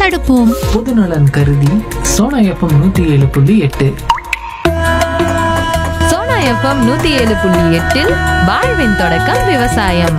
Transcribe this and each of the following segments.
தடுப்போம் பொதுநலன் கருதி சோனா எஃப்எம் நூத்தி ஏழு புள்ளி எட்டு சோனா எஃப்எம் நூத்தி ஏழு புள்ளி எட்டில் வாழ்வின் தொடக்கம் விவசாயம்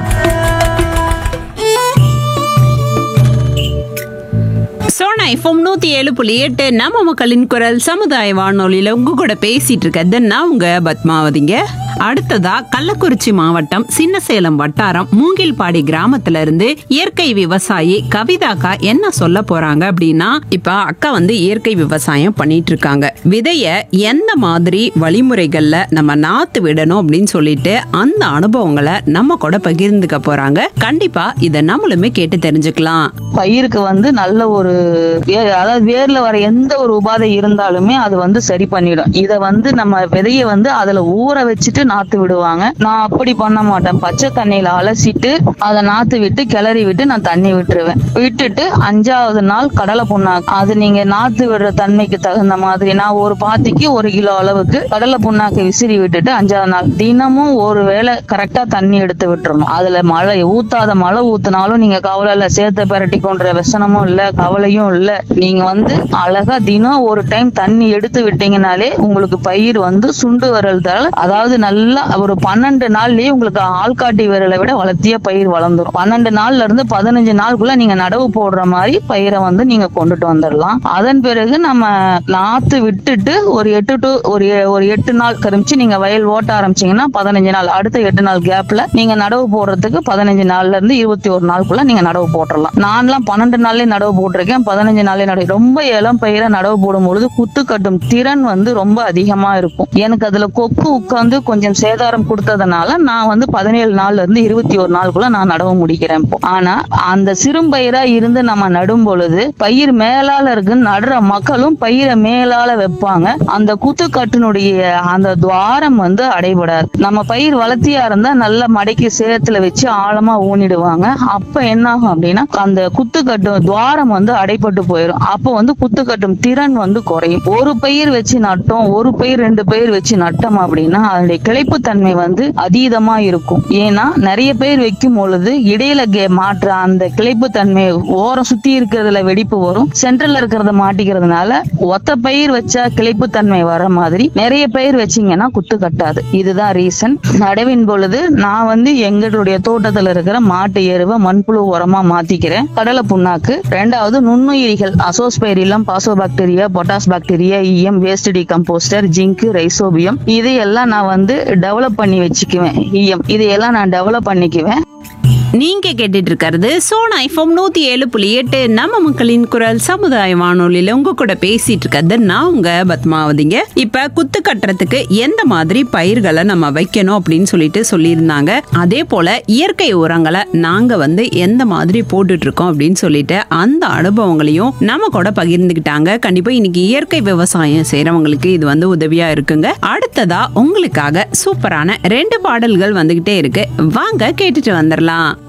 சோனா எஃப்எம் நூத்தி ஏழு புள்ளி எட்டு நம்ம மக்களின் குரல் சமுதாய வானொலியில உங்க கூட பேசிட்டு இருக்கிறது நான் உங்க பத்மாவதிங்க அடுத்ததா கள்ளக்குறிச்சி மாவட்டம் சின்னசேலம் வட்டாரம் மூங்கில்பாடி கிராமத்துல இருந்து இயற்கை விவசாயி கவிதாக்கா என்ன சொல்ல போறாங்க அப்படின்னா இப்ப அக்கா வந்து இயற்கை விவசாயம் பண்ணிட்டு இருக்காங்க விதைய எந்த மாதிரி வழிமுறைகள்ல நம்ம நாத்து விடணும் அப்படின்னு சொல்லிட்டு அந்த அனுபவங்களை நம்ம கூட பகிர்ந்துக்க போறாங்க கண்டிப்பா இதை நம்மளுமே கேட்டு தெரிஞ்சுக்கலாம் பயிருக்கு வந்து நல்ல ஒரு வே- அதாவது வேர்ல வர எந்த ஒரு உபாதை இருந்தாலுமே அது வந்து சரி பண்ணிடும் இத வந்து நம்ம விதைய வந்து அதுல ஊற வச்சுட்டு நாத்து விடுவாங்க நான் அப்படி பண்ண மாட்டேன் பச்சை தண்ணியில அலசிட்டு அதை நாத்து விட்டு கிளறி விட்டு நான் தண்ணி விட்டுருவேன் விட்டுட்டு அஞ்சாவது நாள் கடலை புண்ணாக்கு அது நீங்க நாத்து விடுற தன்மைக்கு தகுந்த மாதிரி நான் ஒரு பாத்திக்கு ஒரு கிலோ அளவுக்கு கடலை புண்ணாக்கு விசிறி விட்டுட்டு அஞ்சாவது நாள் தினமும் ஒரு வேளை கரெக்டா தண்ணி எடுத்து விட்டுறணும் அதுல மழை ஊத்தாத மழை ஊத்துனாலும் நீங்க கவலை இல்ல சேர்த்த பெரட்டி கொன்ற व्यसனமும் இல்ல கவலையும் இல்ல நீங்க வந்து அழகா தினம் ஒரு டைம் தண்ணி எடுத்து விட்டீங்கனாலே உங்களுக்கு பயிர் வந்து சுண்டு வரல்தால அதாவது நல்லா ஒரு பன்னெண்டு நாள்லயே உங்களுக்கு ஆள்காட்டி விரலை விட வளர்த்திய பயிர் வளர்ந்துரும் பன்னெண்டு நாள்ல இருந்து பதினஞ்சு நாளுக்குள்ள நீங்க நடவு போடுற மாதிரி பயிரை வந்து நீங்க கொண்டுட்டு வந்துடலாம் அதன் பிறகு நம்ம நாத்து விட்டுட்டு ஒரு எட்டு டு ஒரு எ- ஒரு எட்டு நாள் கரிமிச்சு நீங்க வயல் ஓட்ட ஆரம்பிச்சீங்கன்னா பதினஞ்சு நாள் அடுத்த எட்டு நாள் கேப்ல நீங்க நடவு போடுறதுக்கு பதினஞ்சு நாள்ல இருந்து இருபத்தி ஒரு நாளுக்குள்ள நீங்க நடவு போட்டுறலாம் நான்லாம் பன்னெண்டு நாள்லயே நடவு போட்டிருக்கேன் பதினஞ்சு நாள்லயே நடவு ரொம்ப இளம் பயிரை நடவு போடும் பொழுது குத்து கட்டும் திறன் வந்து ரொம்ப அதிகமா இருக்கும் எனக்கு அதுல கொக்கு உட்கார்ந்து கொஞ்சம் சேதாரம் கொடுத்ததுனால நான் வந்து பதினேழு நாள்ல இருந்து இருபத்தி ஒரு நாளுக்குள்ள நான் நடவு முடிக்கிறேன் இப்போ ஆனா அந்த சிறும்பயிரா இருந்து நம்ம நடும் பொழுது பயிர் மேலால இருக்கு நடுற மக்களும் பயிரை மேலால வைப்பாங்க அந்த குத்துக்கட்டினுடைய அந்த துவாரம் வந்து அடைபடாது நம்ம பயிர் வளர்த்தியா இருந்தா நல்ல மடக்கி சேத்துல வச்சு ஆழமா ஊனிடுவாங்க அப்ப என்ன ஆகும் அப்படின்னா அந்த குத்துக்கட்டு துவாரம் வந்து அடைபட்டு போயிடும் அப்போ வந்து குத்துக்கட்டும் திறன் வந்து குறையும் ஒரு பயிர் வச்சு நட்டோம் ஒரு பயிர் ரெண்டு பயிர் வச்சு நட்டோம் அப்படின்னா அதனுடைய கிளைப்பு தன்மை வந்து அதீதமா இருக்கும் ஏன்னா நிறைய பயிர் வைக்கும் பொழுது இடையில கே- மாற்ற அந்த கிளைப்பு தன்மை ஓரம் சுத்தி இருக்கிறதுல வெடிப்பு வரும் சென்ட்ரல்ல இருக்கிறத மாட்டிக்கிறதுனால ஒத்த பயிர் வச்சா கிளைப்பு தன்மை வர மாதிரி நிறைய பயிர் வச்சீங்கன்னா குத்து கட்டாது இதுதான் ரீசன் நடவின் பொழுது நான் வந்து எங்களுடைய தோட்டத்துல இருக்கிற மாட்டு எருவை மண்புழு உரமா மாத்திக்கிறேன் கடலை புண்ணாக்கு ரெண்டாவது நுண்ணுயிரிகள் azospirillum phosphobacteria potash bacteria EM waste decomposer zinc rhizobium இதையெல்லாம் நான் வந்து டெவலப் பண்ணி வச்சுக்குவேன் இஎம் இதையெல்லாம் நான் டெவலப் பண்ணிக்குவேன் நீங்க கேட்டுட்டு இருக்கிறது சோனா ஐஃபோம் நூத்தி ஏழு புள்ளி எட்டு நம்ம மக்களின் குரல் சமுதாய வானொலியில உங்க கூட பேசிட்டு இருக்கிறது நான் உங்க பத்மாவதிங்க இப்ப குத்து கட்டுறதுக்கு எந்த மாதிரி பயிர்களை நம்ம வைக்கணும் அப்படின்னு சொல்லிட்டு சொல்லியிருந்தாங்க அதே போல இயற்கை உரங்களை நாங்க வந்து எந்த மாதிரி போட்டுட்டு இருக்கோம் அப்படின்னு சொல்லிட்டு அந்த அனுபவங்களையும் நம்ம கூட பகிர்ந்துக்கிட்டாங்க கண்டிப்பா இன்னைக்கு இயற்கை விவசாயம் செய்யறவங்களுக்கு இது வந்து உதவியா இருக்குங்க அடுத்ததா உங்களுக்காக சூப்பரான ரெண்டு பாடல்கள் வந்துகிட்டே இருக்கு வாங்க கேட்டுட்டு வந்துடலாம்